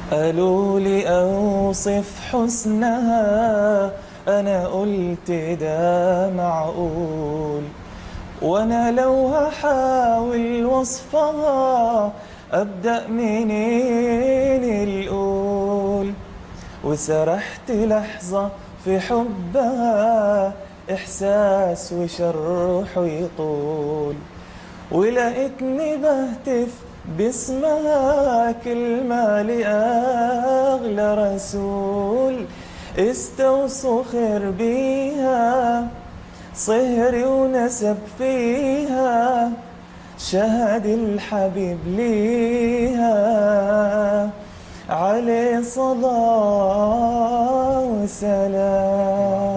قالوا لي أوصف حسنها أنا قلت ده معقول وأنا لو هحاول وصفها أبدأ منين الأول وسرحت لحظة في حبها إحساس وشرح يطول ولقيتني بهتف باسمها كلمة لأغلى رسول استوصوا خير بيها صهري ونسب فيها شهد الحبيب ليها عليه صلاة وسلام